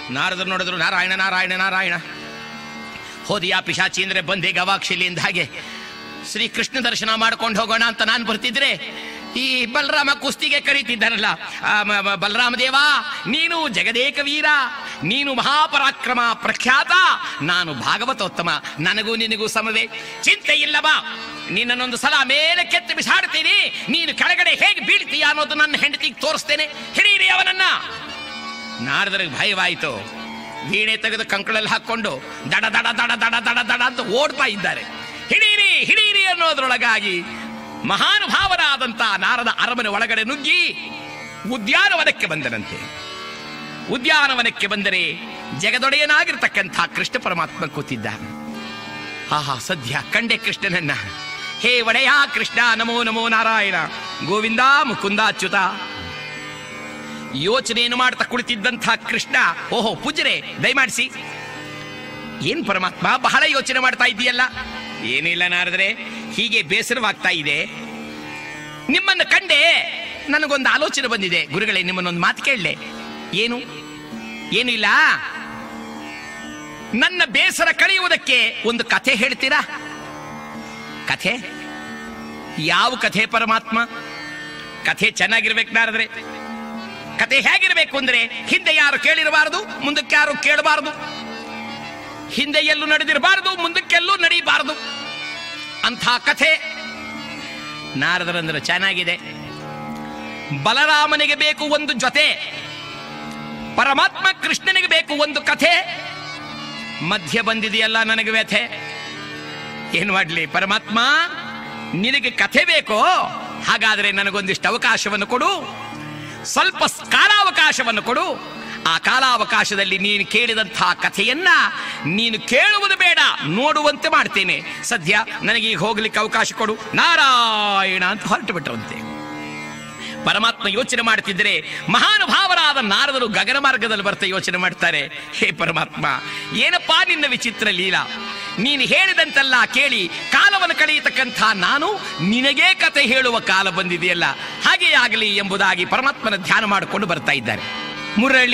ನಾರದರು ನೋಡಿದ್ರು ನಾರಾಯಣ ನಾರಾಯಣ ನಾರಾಯಣ ಹೋದಿಯಾ ಪಿಶಾಚಿ ಅಂದ್ರೆ ಬಂದೆ ಗವಾಕ್ಷಿಲಿ ಅಂದ ಹಾಗೆ ಶ್ರೀಕೃಷ್ಣ ದರ್ಶನ ಮಾಡ್ಕೊಂಡು ಹೋಗೋಣ ಅಂತ ನಾನು ಬರ್ತಿದ್ರೆ ಈ ಬಲರಾಮ ಕುಸ್ತಿಗೆ ಕರೀತಿದ್ದಾನಲ್ಲ ಆ, ಮ- ಮ- ಬಲರಾಮ ದೇವ ನೀನು ಜಗದೇಕ ವೀರ ನೀನು ಮಹಾಪರಾಕ್ರಮ ಪ್ರಖ್ಯಾತ ನಾನು ಭಾಗವತೋತ್ತಮ ನನಗೂ ನಿನಗೂ ಸಮವೇ ಚಿಂತೆ ಇಲ್ಲವಾ ನಿನ್ನನ್ನೊಂದು ಸಲ ಮೇಲೆ ಕೆತ್ತು ಬಿಸಾಡ್ತೀನಿ ನೀನು ಕೆಳಗಡೆ ಹೇಗೆ ಬೀಳ್ತೀಯ ಅನ್ನೋದು ನನ್ನ ಹೆಂಡತಿಗೆ ತೋರಿಸ್ತೇನೆ ಹಿಡೀರಿ ಅವನನ್ನ ನಾರದರಿಗೆ ಭಯವಾಯಿತು ವೀಣೆ ತೆಗೆದು ಕಂಕಳಲ್ಲಿ ಹಾಕೊಂಡು ದಡ ದಡ ದಡ ದಡ ದಡ ದಡ ಅಂತ ಓಡ್ತಾ ಇದ್ದಾರೆ ಹಿಡೀರಿ ಹಿಡೀರಿ ಅನ್ನೋದ್ರೊಳಗಾಗಿ ಮಹಾನುಭಾವರಾದಂತ ನಾರದ ಅರಮನೆ ಒಳಗಡೆ ನುಗ್ಗಿ ಉದ್ಯಾನವನಕ್ಕೆ ಬಂದನಂತೆ ಉದ್ಯಾನವನಕ್ಕೆ ಬಂದರೆ ಜಗದೊಡೆಯನಾಗಿರ್ತಕ್ಕಂಥ ಕೃಷ್ಣ ಪರಮಾತ್ಮ ಕೂತಿದ್ದಾನೆ ಆಹಾ ಸದ್ಯ ಕಂಡೆ ಕೃಷ್ಣನನ್ನ ಹೇ ಒಡೆಯ ಕೃಷ್ಣ ನಮೋ ನಮೋ ನಾರಾಯಣ ಗೋವಿಂದ ಮುಕುಂದ ಅಚ್ಯುತ ಯೋಚನೆಯನ್ನು ಮಾಡ್ತಾ ಕುಳಿತಿದ್ದಂಥ ಕೃಷ್ಣ ಓಹೋ ಪೂಜರೆ ದಯಮಾಡಿಸಿ ಏನ್ ಪರಮಾತ್ಮ ಬಹಳ ಯೋಚನೆ ಮಾಡ್ತಾ ಇದೆಯಲ್ಲ ಏನಿಲ್ಲ ನಾರದ್ರೆ ಹೀಗೆ ಬೇಸರವಾಗ್ತಾ ಇದೆ ನಿಮ್ಮನ್ನು ಕಂಡೆ ನನಗೊಂದು ಆಲೋಚನೆ ಬಂದಿದೆ ಗುರುಗಳೇ ನಿಮ್ಮನ್ನೊಂದು ಮಾತು ಕೇಳಲೆ ಏನು ಏನು ಇಲ್ಲ ನನ್ನ ಬೇಸರ ಕಳೆಯುವುದಕ್ಕೆ ಒಂದು ಕಥೆ ಹೇಳ್ತೀರಾ ಕಥೆ ಯಾವ ಕಥೆ ಪರಮಾತ್ಮ ಕಥೆ ಚೆನ್ನಾಗಿರ್ಬೇಕು ನಾರದ್ರೆ ಕತೆ ಹೇಗಿರಬೇಕು ಅಂದ್ರೆ ಹಿಂದೆ ಯಾರು ಕೇಳಿರಬಾರದು ಮುಂದಕ್ಕೆ ಯಾರು ಕೇಳಬಾರದು ಹಿಂದೆ ಎಲ್ಲೂ ನಡೆದಿರಬಾರದು ಮುಂದಕ್ಕೆಲ್ಲೂ ನಡೀಬಾರದು ಅಂಥ ಕಥೆ ನಾರದರಂದ್ರೆ ಚೆನ್ನಾಗಿದೆ ಬಲರಾಮನಿಗೆ ಬೇಕು ಒಂದು ಜೊತೆ ಪರಮಾತ್ಮ ಕೃಷ್ಣನಿಗೆ ಬೇಕು ಒಂದು ಕಥೆ ಮಧ್ಯ ಬಂದಿದೆಯಲ್ಲ ನನಗೆ ವ್ಯಥೆ ಏನ್ ಮಾಡ್ಲಿ ಪರಮಾತ್ಮ ನಿನಗೆ ಕಥೆ ಬೇಕೋ ಹಾಗಾದ್ರೆ ನನಗೊಂದಿಷ್ಟು ಅವಕಾಶವನ್ನು ಕೊಡು ಸ್ವಲ್ಪ ಕಾಲಾವಕಾಶವನ್ನು ಕೊಡು ಆ ಕಾಲಾವಕಾಶದಲ್ಲಿ ನೀನು ಕೇಳಿದಂತಹ ಕಥೆಯನ್ನ ನೀನು ಕೇಳುವುದು ಬೇಡ ನೋಡುವಂತೆ ಮಾಡ್ತೇನೆ ಸದ್ಯ ನನಗೆ ಈಗ ಹೋಗ್ಲಿಕ್ಕೆ ಅವಕಾಶ ಕೊಡು ನಾರಾಯಣ ಅಂತ ಹೊರಟು ಬಿಟ್ಟರಂತೆ ಪರಮಾತ್ಮ ಯೋಚನೆ ಮಾಡ್ತಿದ್ರೆ ಮಹಾನುಭಾವರಾದ ನಾರದರು ಗಗನ ಮಾರ್ಗದಲ್ಲಿ ಬರ್ತಾ ಯೋಚನೆ ಮಾಡ್ತಾರೆ ಹೇ ಪರಮಾತ್ಮ ಏನಪ್ಪಾ ನಿನ್ನ ವಿಚಿತ್ರ ಲೀಲಾ ನೀನು ಹೇಳಿದಂತೆಲ್ಲ ಕೇಳಿ ಕಾಲವನ್ನು ಕಳೆಯತಕ್ಕಂಥ ನಾನು ನಿನಗೇ ಕತೆ ಹೇಳುವ ಕಾಲ ಬಂದಿದೆಯಲ್ಲ ಹಾಗೇ ಆಗಲಿ ಎಂಬುದಾಗಿ ಪರಮಾತ್ಮನ ಧ್ಯಾನ ಮಾಡಿಕೊಂಡು ಬರ್ತಾ ಇದ್ದಾರೆ ಮುರಳಿ